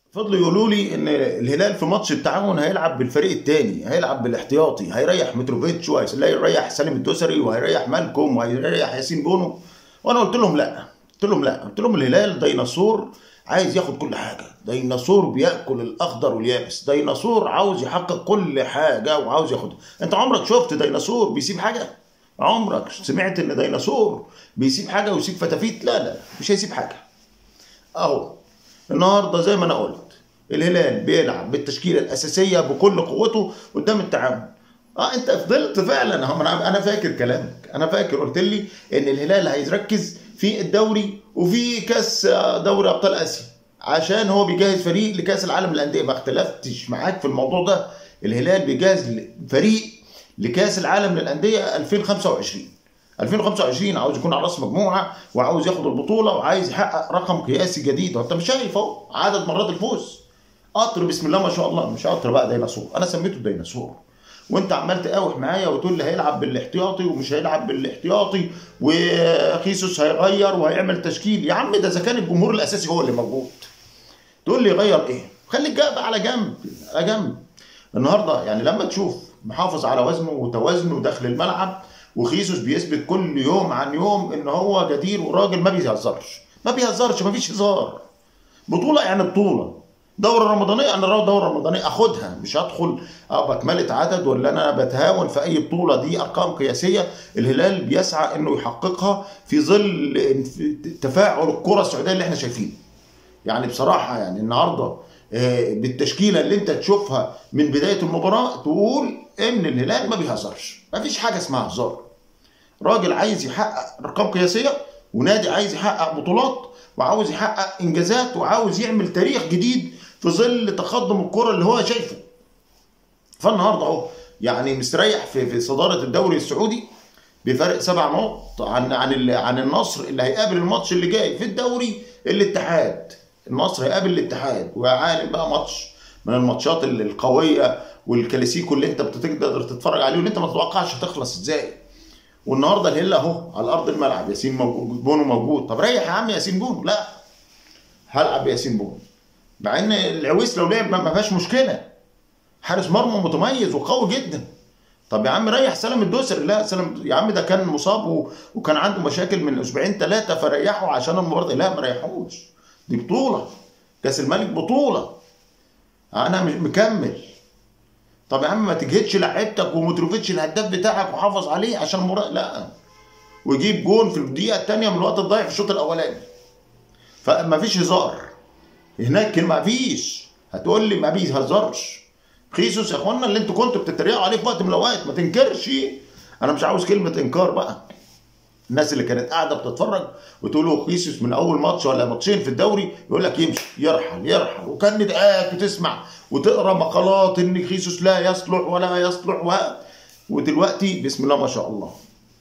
فضلوا يقولوا لي ان الهلال في ماتش التعاون هيلعب بالفريق الثاني هيلعب بالاحتياطي هيريح متروفيتش وهيريح سالم الدوسري وهيريح مالكوم وهيريح ياسين بونو وانا قلت لهم لا قلت لهم لا قلت لهم الهلال ديناصور عايز ياخد كل حاجه ديناصور بياكل الاخضر واليابس ديناصور عاوز يحقق كل حاجه وعاوز ياخدها انت عمرك شفت ديناصور بيسيب حاجه عمرك سمعت ان ديناصور بيسيب حاجه ويسيب فتافيت لا لا مش هيسيب حاجه اهو النهارده زي ما انا قلت الهلال بيلعب بالتشكيله الاساسيه بكل قوته قدام التعاون اه انت فضلت فعلا هم انا انا فاكر كلامك انا فاكر قلت لي ان الهلال هيركز في الدوري وفي كاس دوري ابطال اسيا عشان هو بيجهز فريق لكاس العالم للانديه ما اختلفتش معاك في الموضوع ده الهلال بيجهز فريق لكاس العالم للانديه 2025 2025 عاوز يكون على راس مجموعه وعاوز ياخد البطوله وعايز يحقق رقم قياسي جديد وانت مش شايف اهو عدد مرات الفوز قطر بسم الله ما شاء الله مش قطر بقى ديناصور انا سميته ديناصور وانت عمال تقاوح معايا وتقول لي هيلعب بالاحتياطي ومش هيلعب بالاحتياطي وخيسوس هيغير وهيعمل تشكيل يا عم ده اذا كان الجمهور الاساسي هو اللي موجود تقول لي غير ايه خليك بقى على جنب على جنب النهارده يعني لما تشوف محافظ على وزنه وتوازنه داخل الملعب وخيسوس بيثبت كل يوم عن يوم ان هو جدير وراجل ما بيهزرش ما بيهزرش ما فيش هزار بطوله يعني بطوله دوره رمضانيه انا دوره رمضانيه اخدها مش هدخل بكمله عدد ولا انا بتهاون في اي بطوله دي ارقام قياسيه الهلال بيسعى انه يحققها في ظل تفاعل الكره السعوديه اللي احنا شايفينه يعني بصراحه يعني النهارده بالتشكيله اللي انت تشوفها من بدايه المباراه تقول ان الهلال ما بيهزرش ما فيش حاجه اسمها هزار راجل عايز يحقق ارقام قياسيه ونادي عايز يحقق بطولات وعاوز يحقق انجازات وعاوز يعمل تاريخ جديد في ظل تقدم الكره اللي هو شايفه فالنهارده اهو يعني مستريح في في صداره الدوري السعودي بفرق سبع نقط عن عن عن النصر اللي هيقابل الماتش اللي جاي في الدوري الاتحاد النصر هيقابل الاتحاد وعالم بقى ماتش من الماتشات القويه والكلاسيكو اللي انت بتقدر تتفرج عليه واللي انت ما تتوقعش هتخلص ازاي والنهارده الهله اهو على ارض الملعب ياسين موجود بونو موجود طب ريح يا عم ياسين بونو لا هلعب بياسين بونو مع ان العويس لو لعب ما فيهاش مشكله حارس مرمى متميز وقوي جدا طب يا عم ريح سلام الدوسري لا سلام يا عم ده كان مصاب و... وكان عنده مشاكل من اسبوعين ثلاثه فريحه عشان المباراه لا ما ريحوش دي بطوله كاس الملك بطوله انا مش مكمل طب يا عم ما تجهدش لعيبتك ومتروفيتش الهداف بتاعك وحافظ عليه عشان المباراه لا ويجيب جون في الدقيقه الثانيه من الوقت الضايع في الشوط الاولاني فما فيش هزار هناك ما فيش هتقول لي ما بيهزرش خيسوس يا اخوانا اللي انتوا كنتوا بتتريقوا عليه في وقت من الاوقات ما تنكرش انا مش عاوز كلمه انكار بقى الناس اللي كانت قاعده بتتفرج وتقول له خيسوس من اول ماتش ولا ماتشين في الدوري يقول لك يمشي يرحل يرحل وكان قاعد وتسمع وتقرا مقالات ان خيسوس لا يصلح ولا يصلح و... ودلوقتي بسم الله ما شاء الله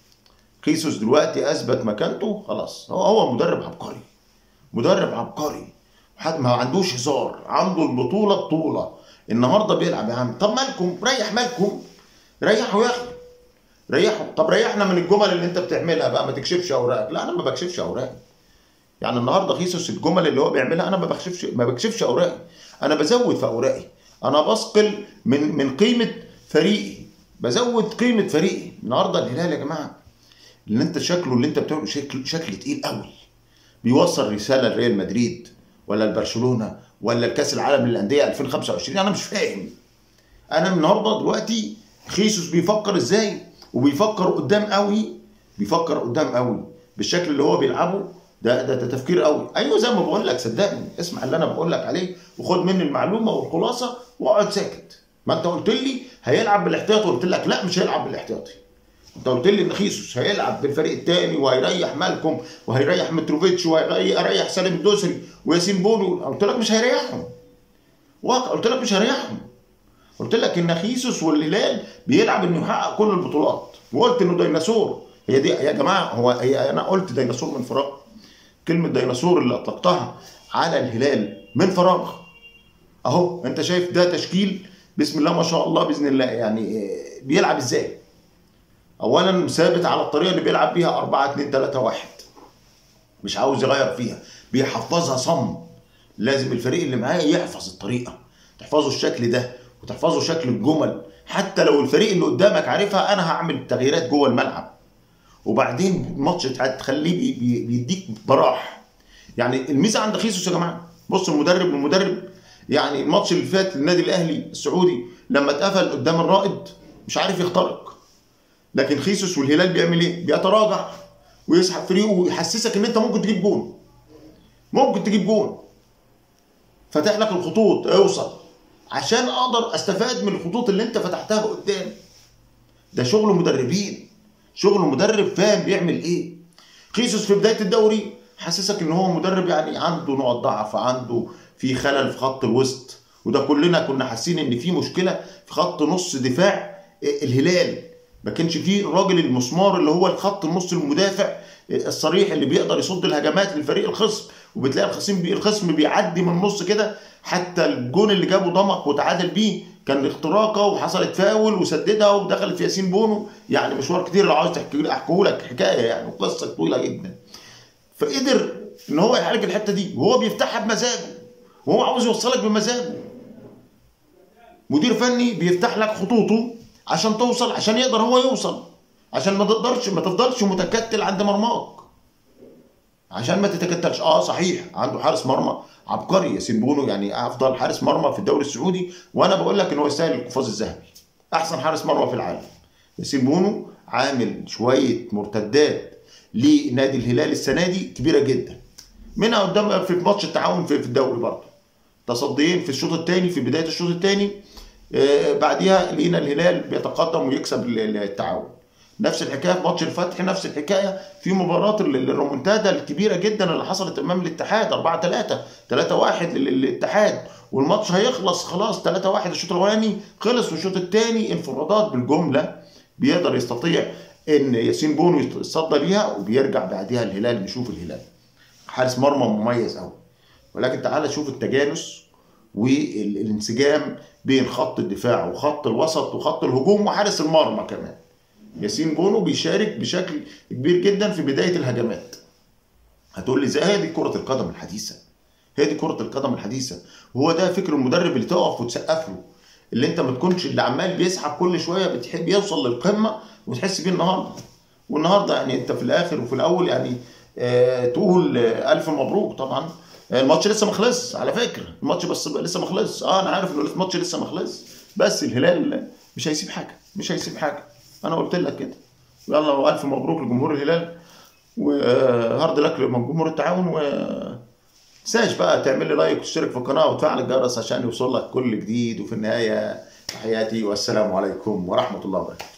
خيسوس دلوقتي اثبت مكانته خلاص هو هو مدرب عبقري مدرب عبقري حد ما عندوش هزار عنده البطوله بطوله النهارده بيلعب يا عم طب مالكم ريح مالكم ريحوا يا اخي ريحوا طب ريحنا من الجمل اللي انت بتعملها بقى ما تكشفش اوراقك لا انا ما بكشفش اوراقي يعني النهارده خيسوس الجمل اللي هو بيعملها انا ما بكشفش ما بكشفش اوراقي انا بزود في اوراقي انا بثقل من من قيمه فريقي بزود قيمه فريقي النهارده الهلال يا جماعه اللي انت شكله اللي انت بتعمله شكل شكل تقيل قوي بيوصل رساله لريال مدريد ولا لبرشلونه ولا لكاس العالم للانديه 2025 انا مش فاهم انا النهارده دلوقتي خيسوس بيفكر ازاي وبيفكر قدام قوي بيفكر قدام قوي بالشكل اللي هو بيلعبه ده ده, ده تفكير قوي ايوه زي ما بقول لك صدقني اسمع اللي انا بقول لك عليه وخد مني المعلومه والخلاصه واقعد ساكت ما انت قلت لي هيلعب بالاحتياطي قلت لك لا مش هيلعب بالاحتياطي انت قلت لي ان خيسوس هيلعب بالفريق الثاني وهيريح مالكم وهيريح متروفيتش وهيريح سالم الدوسري وياسين بونو قلت لك مش هيريحهم واقع قلت لك مش هيريحهم قلت لك ان خيسوس والهلال بيلعب انه يحقق كل البطولات وقلت انه ديناصور هي دي يا جماعه هو هي انا قلت ديناصور من فراغ كلمه ديناصور اللي اطلقتها على الهلال من فراغ اهو انت شايف ده تشكيل بسم الله ما شاء الله باذن الله يعني بيلعب ازاي اولا ثابت على الطريقه اللي بيلعب بيها 4 2 3 1 مش عاوز يغير فيها بيحفظها صم لازم الفريق اللي معاه يحفظ الطريقه تحفظوا الشكل ده وتحفظوا شكل الجمل حتى لو الفريق اللي قدامك عارفها انا هعمل تغييرات جوه الملعب وبعدين الماتش هتخليه بي- بي- بيديك براح يعني الميزه عند خيسوس يا جماعه بص المدرب المدرب يعني الماتش اللي فات للنادي الاهلي السعودي لما اتقفل قدام الرائد مش عارف يخترق لكن خيسوس والهلال بيعمل ايه؟ بيتراجع ويسحب فريقه ويحسسك ان انت ممكن تجيب جون ممكن تجيب جون فتح لك الخطوط اوصل عشان اقدر استفاد من الخطوط اللي انت فتحتها قدام ده شغل مدربين شغل مدرب فاهم بيعمل ايه خيسوس في بدايه الدوري حسسك ان هو مدرب يعني عنده نقط ضعف عنده في خلل في خط الوسط وده كلنا كنا حاسين ان في مشكله في خط نص دفاع الهلال ما كانش فيه الراجل المسمار اللي هو الخط النص المدافع الصريح اللي بيقدر يصد الهجمات للفريق الخصم وبتلاقي الخصم بي الخصم بيعدي من النص كده حتى الجون اللي جابه ضمك وتعادل بيه كان اختراقه وحصلت فاول وسددها ودخلت في ياسين بونو يعني مشوار كتير لو عاوز تحكي احكيه لك حكايه يعني وقصه طويله جدا فقدر ان هو يعالج الحته دي وهو بيفتحها بمزاجه وهو عاوز يوصلك بمزاجه مدير فني بيفتح لك خطوطه عشان توصل عشان يقدر هو يوصل عشان ما تقدرش ما تفضلش متكتل عند مرماك عشان ما تتكتلش اه صحيح عنده حارس مرمى عبقري ياسين بونو يعني افضل حارس مرمى في الدوري السعودي وانا بقول لك ان هو يستاهل القفاز الذهبي احسن حارس مرمى في العالم ياسين بونو عامل شويه مرتدات لنادي الهلال السنه دي كبيره جدا منها قدام في ماتش التعاون في في الدوري برضه تصديين في الشوط الثاني في بدايه الشوط الثاني آه بعديها لقينا الهلال بيتقدم ويكسب ال- التعاون نفس الحكايه في ماتش الفتح نفس الحكايه في مباراه ال- الرومنتادا الكبيره جدا اللي حصلت امام الاتحاد 4 3 3 1 للاتحاد والماتش هيخلص خلاص 3 1 الشوط الاولاني خلص والشوط الثاني انفرادات بالجمله بيقدر يستطيع ان ياسين بونو يتصدى ليها وبيرجع بعديها الهلال نشوف الهلال حارس مرمى مميز قوي ولكن تعالى شوف التجانس والانسجام بين خط الدفاع وخط الوسط وخط الهجوم وحارس المرمى كمان ياسين بونو بيشارك بشكل كبير جدا في بدايه الهجمات هتقول لي ازاي هي دي كره القدم الحديثه هي دي كره القدم الحديثه وهو ده فكر المدرب اللي تقف وتسقف له اللي انت ما تكونش اللي عمال بيسحب كل شويه بتحب يوصل للقمه وتحس بيه النهارده والنهارده يعني انت في الاخر وفي الاول يعني آه تقول آه الف مبروك طبعا آه، الماتش لسه ما خلص على فكره الماتش بس لسه ما خلص اه انا عارف ان الماتش لسه ما خلص بس الهلال مش هيسيب حاجه مش هيسيب حاجه انا قلت لك كده يلا والف مبروك لجمهور الهلال وهارد لك لجمهور التعاون و تنساش بقى تعمل لي لايك وتشترك في القناه وتفعل الجرس عشان يوصل لك كل جديد وفي النهايه تحياتي والسلام عليكم ورحمه الله وبركاته